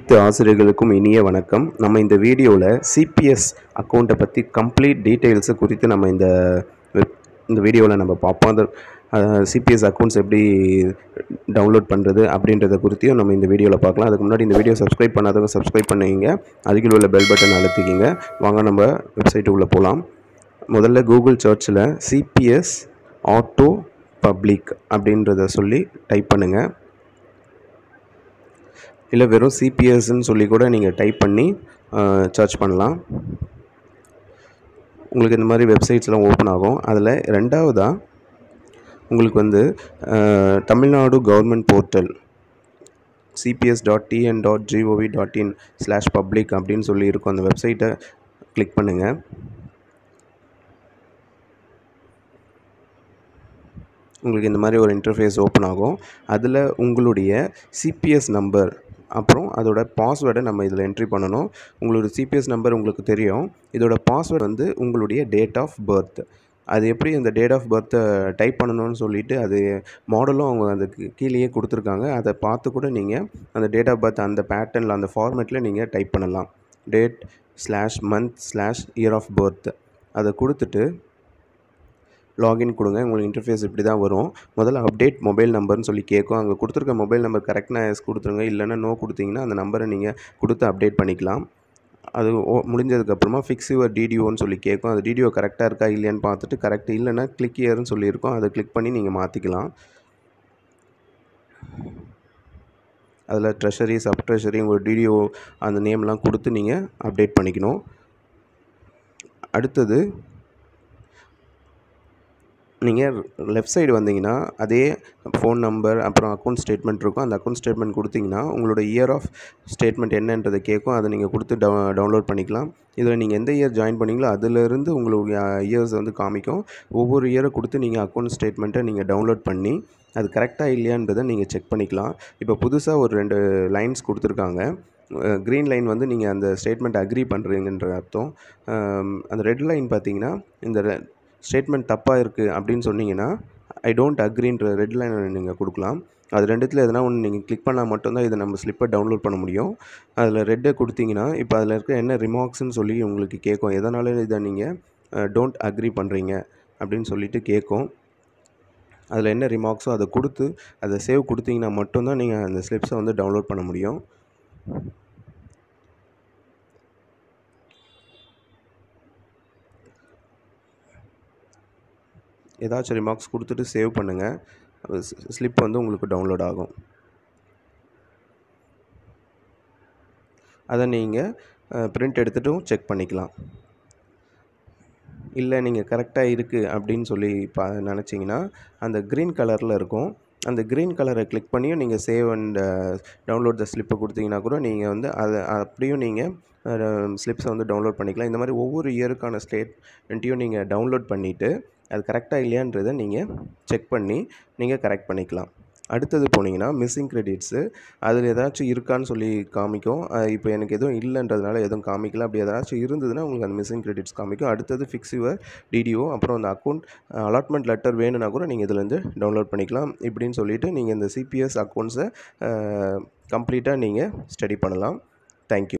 அனைத்து ஆசிரியர்களுக்கும் இனிய வணக்கம் நம்ம இந்த வீடியோவில் சிபிஎஸ் அக்கௌண்ட்டை பற்றி கம்ப்ளீட் டீட்டெயில்ஸை குறித்து நம்ம இந்த வெப் இந்த வீடியோவில் நம்ம பார்ப்போம் அந்த சிபிஎஸ் அக்கௌண்ட்ஸ் எப்படி டவுன்லோட் பண்ணுறது அப்படின்றத குறித்தையும் நம்ம இந்த வீடியோவில் பார்க்கலாம் அதுக்கு முன்னாடி இந்த வீடியோ சப்ஸ்கிரைப் பண்ணாதவங்க சப்ஸ்கிரைப் பண்ணிக்கிங்க அருகில் உள்ள பெல் பட்டன் அழுத்திக்கிங்க வாங்க நம்ம வெப்சைட்டுக்குள்ளே போகலாம் முதல்ல கூகுள் சர்ச்சில் சிபிஎஸ் ஆட்டோ பப்ளிக் அப்படின்றத சொல்லி டைப் பண்ணுங்கள் இல்லை வெறும் சிபிஎஸ்ன்னு சொல்லி கூட நீங்கள் டைப் பண்ணி சர்ச் பண்ணலாம் உங்களுக்கு இந்த மாதிரி வெப்சைட்ஸ்லாம் ஓப்பன் ஆகும் அதில் ரெண்டாவதாக உங்களுக்கு வந்து அஹ், Tamil Nadu government portal CPS dot TN dot GOV dot in slash public அப்படின்னு சொல்லி இருக்கும் அந்த வெப்சைட்டை கிளிக் பண்ணுங்கள் உங்களுக்கு இந்த மாதிரி ஒரு இன்டர்ஃபேஸ் ஓப்பன் ஆகும் அதில் உங்களுடைய சிபிஎஸ் நம்பர் அப்புறம் அதோட பாஸ்வேர்டை நம்ம இதில் என்ட்ரி பண்ணணும் உங்களோட சிபிஎஸ் நம்பர் உங்களுக்கு தெரியும் இதோட பாஸ்வேர்டு வந்து உங்களுடைய டேட் ஆஃப் பர்த் அது எப்படி அந்த டேட் ஆஃப் பர்த்தை டைப் பண்ணணும்னு சொல்லிட்டு அது மாடலும் அவங்க அதுக்கு கீழேயே கொடுத்துருக்காங்க அதை பார்த்து கூட நீங்கள் அந்த டேட் ஆஃப் பர்த் அந்த பேட்டர்னில் அந்த ஃபார்மேட்டில் நீங்கள் டைப் பண்ணலாம் date slash month slash year of birth அதை கொடுத்துட்டு லாகின் கொடுங்க உங்களுக்கு இன்டர்ஃபேஸ் இப்படி தான் வரும் முதல்ல அப்டேட் மொபைல் நம்பர்னு சொல்லி கேட்கும் அங்கே கொடுத்துருக்க மொபைல் நம்பர் கரெக்டாக எஸ் கொடுத்துருங்க இல்லைன்னா நோ கொடுத்தீங்கன்னா அந்த நம்பரை நீங்கள் கொடுத்து அப்டேட் பண்ணிக்கலாம் அது ஓ- முடிஞ்சதுக்கப்புறமா ஃபிக்ஸ் யுவர் டிடிஓன்னு சொல்லி கேட்கும் அது டிடிஓ கரெக்டாக இருக்கா இல்லையான்னு பார்த்துட்டு கரெக்ட் இல்லைன்னா கிளிக் இயர்னு சொல்லியிருக்கோம் அதை கிளிக் பண்ணி நீங்கள் மாற்றிக்கலாம் அதில் ட்ரெஷரி சப் ட்ரெஷரி உங்கள் டிடிஓ அந்த நேம்லாம் கொடுத்து நீங்கள் அப்டேட் பண்ணிக்கணும் அடுத்தது நீங்கள் லெஃப்ட் சைடு வந்தீங்கன்னா அதே ஃபோன் நம்பர் அப்புறம் அக்கௌண்ட் ஸ்டேட்மெண்ட் இருக்கும் அந்த அக்கௌண்ட் ஸ்டேட்மெண்ட் கொடுத்தீங்கன்னா உங்களோட இயர் ஆஃப் ஸ்டேட்மெண்ட் என்னன்றதை கேட்கும் அதை நீங்கள் கொடுத்து டவு டவுன்லோட் பண்ணிக்கலாம் இதில் நீங்கள் எந்த இயர் ஜாயின் பண்ணீங்களோ அதிலிருந்து உங்களுடைய இயர்ஸ் வந்து காமிக்கும் ஒவ்வொரு இயரை கொடுத்து நீங்கள் அக்கௌண்ட் ஸ்டேட்மெண்ட்டை நீங்கள் டவுன்லோட் பண்ணி அது கரெக்டாக இல்லையான்றதை நீங்கள் செக் பண்ணிக்கலாம் இப்போ புதுசாக ஒரு ரெண்டு லைன்ஸ் கொடுத்துருக்காங்க க்ரீன் லைன் வந்து நீங்கள் அந்த ஸ்டேட்மெண்ட் அக்ரி பண்ணுறீங்கன்ற அர்த்தம் அம், அந்த ரெட் லைன் பார்த்தீங்கன்னா இந்த ஸ்டேட்மெண்ட் தப்பாக இருக்குது அப்படின்னு சொன்னீங்கன்னா ஐ டோன்ட் அக்ரின்ற ரெட் லைன் நீங்கள் கொடுக்கலாம் அது ரெண்டுத்தில் எதனா ஒன்று நீங்கள் கிளிக் பண்ணால் மட்டும்தான் இதை நம்ம ஸ்லிப்பை டவுன்லோட் பண்ண முடியும் அதில் ரெட்டை கொடுத்தீங்கன்னா இப்போ அதில் இருக்க என்ன ரிமார்க்ஸ்னு சொல்லி உங்களுக்கு கேட்கும் எதனால இதை நீங்கள் டோன்ட் அக்ரி பண்ணுறீங்க அப்படின்னு சொல்லிட்டு கேட்கும் அதில் என்ன ரிமார்க்ஸோ அதை கொடுத்து அதை சேவ் கொடுத்தீங்கன்னா மட்டும்தான் நீங்கள் அந்த ஸ்லிப்ஸை வந்து டவுன்லோட் பண்ண முடியும் ஏதாச்சும் ரிமார்க்ஸ் கொடுத்துட்டு சேவ் பண்ணுங்கள் ஸ்லிப் வந்து உங்களுக்கு டவுன்லோட் ஆகும் அதை நீங்கள் பிரிண்ட் எடுத்துட்டும் செக் பண்ணிக்கலாம் இல்லை நீங்கள் கரெக்டாக இருக்குது அப்படின்னு சொல்லி பா நினச்சிங்கன்னா அந்த க்ரீன் கலரில் இருக்கும் அந்த க்ரீன் கலரை கிளிக் பண்ணியும் நீங்கள் சேவ் அண்ட் டவுன்லோட் த ஸ்லிப்பை கொடுத்தீங்கன்னா கூட நீங்கள் வந்து அதை அப்படியும் நீங்கள் ஸ்லிப்ஸை வந்து டவுன்லோட் பண்ணிக்கலாம் இந்த மாதிரி ஒவ்வொரு இயருக்கான ஸ்டேட்மெண்ட்டையும் நீங்கள் டவுன்லோட் பண்ணிவிட்டு அது கரெக்டாக இல்லையான்றதை நீங்கள் செக் பண்ணி நீங்கள் கரெக்ட் பண்ணிக்கலாம் அடுத்தது போனீங்கன்னா மிஸ்ஸிங் கிரெடிட்ஸு அதில் ஏதாச்சும் இருக்கான்னு சொல்லி காமிக்கும் அஹ் இப்போ எனக்கு எதுவும் இல்லைன்றதுனால எதுவும் காமிக்கல அப்படி ஏதாச்சும் இருந்ததுன்னா உங்களுக்கு அந்த மிஸ்ஸிங் கிரெடிட்ஸ் காமிக்கும் அடுத்தது ஃபிக்ஸ் யுவர் டிடிஓ அப்புறம் அந்த அக்கௌண்ட் அலாட்மெண்ட் லெட்டர் வேணும்னா கூட நீங்கள் இதுலேருந்து டவுன்லோட் பண்ணிக்கலாம் இப்படின்னு சொல்லிட்டு நீங்கள் இந்த சிபிஎஸ் அக்கௌண்ட்ஸை கம்ப்ளீட்டாக நீங்கள் ஸ்டடி பண்ணலாம் தேங்க்யூ